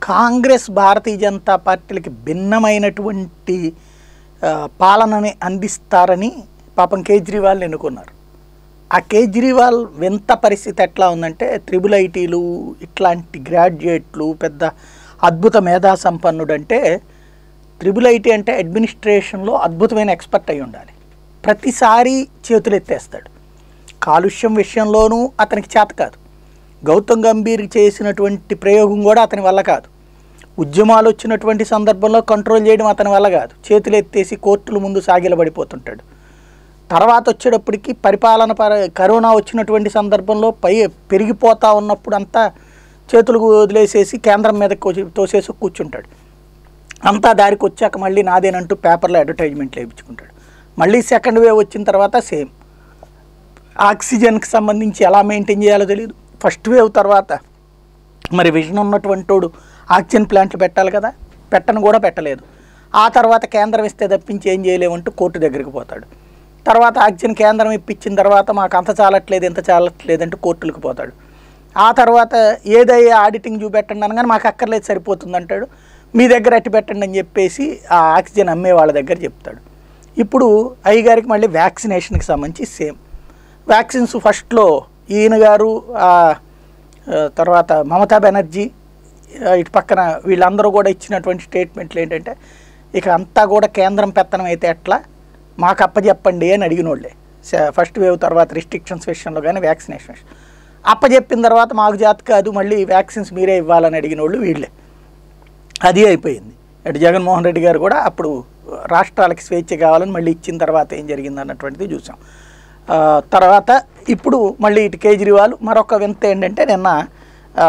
కాంగ్రెస్ భారతీయ జనతా పార్టీలకి భిన్నమైనటువంటి ఆ, పాలనని అందిస్తారని పాపం కేజ్రీవాల్ని ఎన్నుకున్నారు ఆ కేజ్రీవాల్ వింత పరిస్థితి ఎట్లా ఉందంటే త్రిబుల్ ఐటీలు ఇట్లాంటి గ్రాడ్యుయేట్లు పెద్ద అద్భుత మేధా సంపన్నుడు అంటే త్రిబుల్ ఐటీ అంటే అడ్మినిస్ట్రేషన్లో అద్భుతమైన ఎక్స్పర్ట్ అయి ఉండాలి ప్రతిసారి చేతులు ఎత్తేస్తాడు కాలుష్యం విషయంలోనూ అతనికి చేత కాదు గౌతమ్ గంభీర్ చేసినటువంటి ప్రయోగం కూడా అతని వల్ల కాదు ఉద్యమాలు వచ్చినటువంటి సందర్భంలో కంట్రోల్ చేయడం అతని వల్ల కాదు చేతులు ఎత్తేసి కోర్టుల ముందు సాగిలబడిపోతుంటాడు తర్వాత వచ్చేటప్పటికి పరిపాలన పర కరోనా వచ్చినటువంటి సందర్భంలో పై పెరిగిపోతా ఉన్నప్పుడు అంతా చేతులు వదిలేసేసి కేంద్రం మీద తోసేసి కూర్చుంటాడు అంతా దారికి వచ్చాక మళ్ళీ నాదేనంటూ పేపర్లో అడ్వర్టైజ్మెంట్లు వేయించుకుంటాడు మళ్ళీ సెకండ్ వేవ్ వచ్చిన తర్వాత సేమ్ ఆక్సిజన్కి సంబంధించి ఎలా మెయింటైన్ చేయాలో తెలియదు ఫస్ట్ వేవ్ తర్వాత మరి విజన్ ఉన్నటువంటి వాడు ఆక్సిజన్ ప్లాంట్లు పెట్టాలి కదా పెట్టను కూడా పెట్టలేదు ఆ తర్వాత కేంద్రం ఇస్తే తప్పించి ఏం చేయలేమంటూ కోర్టు దగ్గరికి పోతాడు తర్వాత ఆక్సిజన్ కేంద్రం ఇప్పించిన తర్వాత మాకు అంత చాలట్లేదు ఇంత చాలట్లేదు అంటూ కోర్టులకు పోతాడు ఆ తర్వాత ఏదయ్యా ఆడిటింగ్ చూపెట్టండి అనగానే మాకు అక్కర్లేదు సరిపోతుంది అంటాడు మీ దగ్గర అట్టి పెట్టండి అని చెప్పేసి ఆ ఆక్సిజన్ అమ్మే వాళ్ళ దగ్గర చెప్తాడు ఇప్పుడు అయ్యగారికి మళ్ళీ వ్యాక్సినేషన్కి సంబంధించి సేమ్ వ్యాక్సిన్స్ ఫస్ట్లో ఈయన గారు ఆ, ఆ, తర్వాత మమతా బెనర్జీ ఆ, ఇటు పక్కన వీళ్ళందరూ కూడా ఇచ్చినటువంటి స్టేట్మెంట్లు ఏంటంటే ఇక అంతా కూడా కేంద్రం పెత్తనం అయితే ఎట్లా మాకు అప్పచెప్పండి అని అడిగిన వాళ్ళే స- ఫస్ట్ వేవ్ తర్వాత రిస్ట్రిక్షన్స్ విషయంలో కానీ వ్యాక్సినేషన్ విషయం అప్పచెప్పిన తర్వాత మాకు జాతి కాదు మళ్ళీ వ్యాక్సిన్స్ మీరే ఇవ్వాలని అడిగిన వాళ్ళు వీళ్ళే అది అయిపోయింది అటు జగన్మోహన్ రెడ్డి గారు కూడా అప్పుడు రాష్ట్రాలకి స్వేచ్ఛ కావాలని మళ్ళీ ఇచ్చిన తర్వాత ఏం జరిగింది అన్నటువంటిది చూసాం ఆ, తర్వాత ఇప్పుడు మళ్ళీ ఇటు కేజ్రీవాల్ మరొక వింత ఏంటంటే నిన్న ఆ,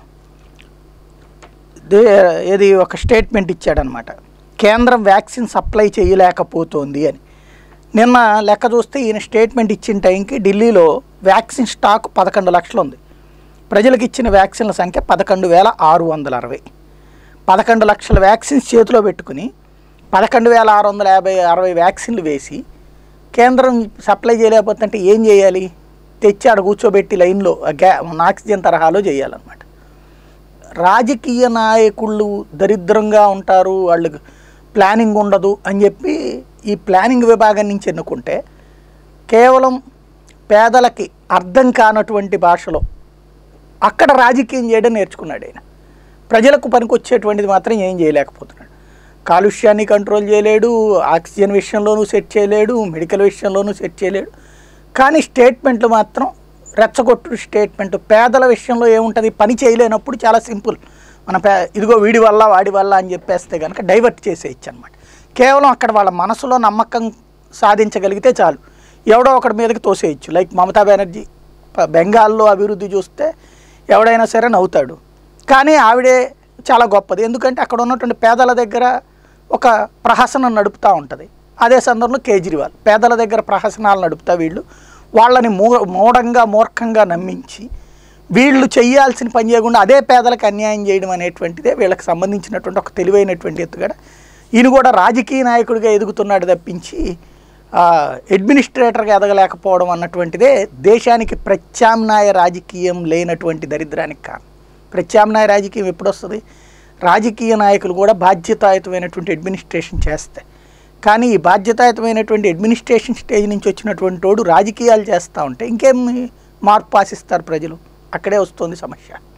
దే ఏది ఒక స్టేట్మెంట్ ఇచ్చాడనమాట కేంద్రం వ్యాక్సిన్ సప్లై చేయలేకపోతోంది అని నిన్న లెక్క చూస్తే ఈయన స్టేట్మెంట్ ఇచ్చిన టైంకి ఢిల్లీలో వ్యాక్సిన్ స్టాక్ పదకొండు లక్షలు ఉంది ప్రజలకు ఇచ్చిన వ్యాక్సిన్ల సంఖ్య పదకొండు వేల ఆరు వందల అరవై పదకొండు లక్షల వ్యాక్సిన్స్ చేతిలో పెట్టుకుని పదకొండు వేల ఆరు వందల యాభై అరవై వ్యాక్సిన్లు వేసి కేంద్రం సప్లై చేయలేకపోతుంటే ఏం చేయాలి తెచ్చి ఆడ కూర్చోబెట్టి లైన్లో ఆ గ్యా ఆక్సిజన్ తరహాలో చేయాలన్నమాట రాజకీయ నాయకుళ్ళు దరిద్రంగా ఉంటారు వాళ్ళకి ప్లానింగ్ ఉండదు అని చెప్పి ఈ ప్లానింగ్ విభాగం నుంచి ఎన్నుకుంటే కేవలం పేదలకి అర్థం కానటువంటి భాషలో అక్కడ రాజకీయం చేయడం నేర్చుకున్నాడు ఆయన ప్రజలకు పనికొచ్చేటువంటిది మాత్రం ఏం చేయలేకపోతున్నాడు కాలుష్యాన్ని కంట్రోల్ చేయలేడు ఆక్సిజన్ విషయంలోనూ సెట్ చేయలేడు మెడికల్ విషయంలోనూ సెట్ చేయలేడు కానీ స్టేట్మెంట్లు మాత్రం రెచ్చగొట్టు స్టేట్మెంట్ పేదల విషయంలో ఏముంటుంది పని చేయలేనప్పుడు చాలా సింపుల్ మన పే ఇదిగో వీడి వల్ల వాడి వల్ల అని చెప్పేస్తే కనుక డైవర్ట్ చేసేయచ్చు అనమాట కేవలం అక్కడ వాళ్ళ మనసులో నమ్మకం సాధించగలిగితే చాలు ఎవడో ఒకటి మీదకి తోసేయచ్చు లైక్ మమతా బెనర్జీ ప- బెంగాల్లో అభివృద్ధి చూస్తే ఎవడైనా సరే నవ్వుతాడు కానీ ఆవిడే చాలా గొప్పది ఎందుకంటే అక్కడ ఉన్నటువంటి పేదల దగ్గర ఒక ప్రహసనం నడుపుతూ ఉంటుంది అదే సందర్భంలో కేజ్రీవాల్ పేదల దగ్గర ప్రహసనాలు నడుపుతా వీళ్ళు వాళ్ళని మూ మూఢంగా మూర్ఖంగా నమ్మించి వీళ్ళు చేయాల్సిన పని చేయకుండా అదే పేదలకు అన్యాయం చేయడం అనేటువంటిదే వీళ్ళకి సంబంధించినటువంటి ఒక తెలివైనటువంటి ఎత్తుగడ ఈయన కూడా రాజకీయ నాయకుడిగా ఎదుగుతున్నాడు తప్పించి ఆ, అడ్మినిస్ట్రేటర్గా ఎదగలేకపోవడం అన్నటువంటిదే దేశానికి ప్రత్యామ్నాయ రాజకీయం లేనటువంటి దరిద్రానికి కారణం ప్రత్యామ్నాయ రాజకీయం ఎప్పుడు వస్తుంది రాజకీయ నాయకులు కూడా బాధ్యతాయుతమైనటువంటి అడ్మినిస్ట్రేషన్ చేస్తాయి కానీ ఈ బాధ్యతాయుతమైనటువంటి అడ్మినిస్ట్రేషన్ స్టేజ్ నుంచి వచ్చినటువంటి వాడు రాజకీయాలు చేస్తూ ఉంటే ఇంకేం మార్పు ఆశిస్తారు ప్రజలు అక్కడే వస్తుంది సమస్య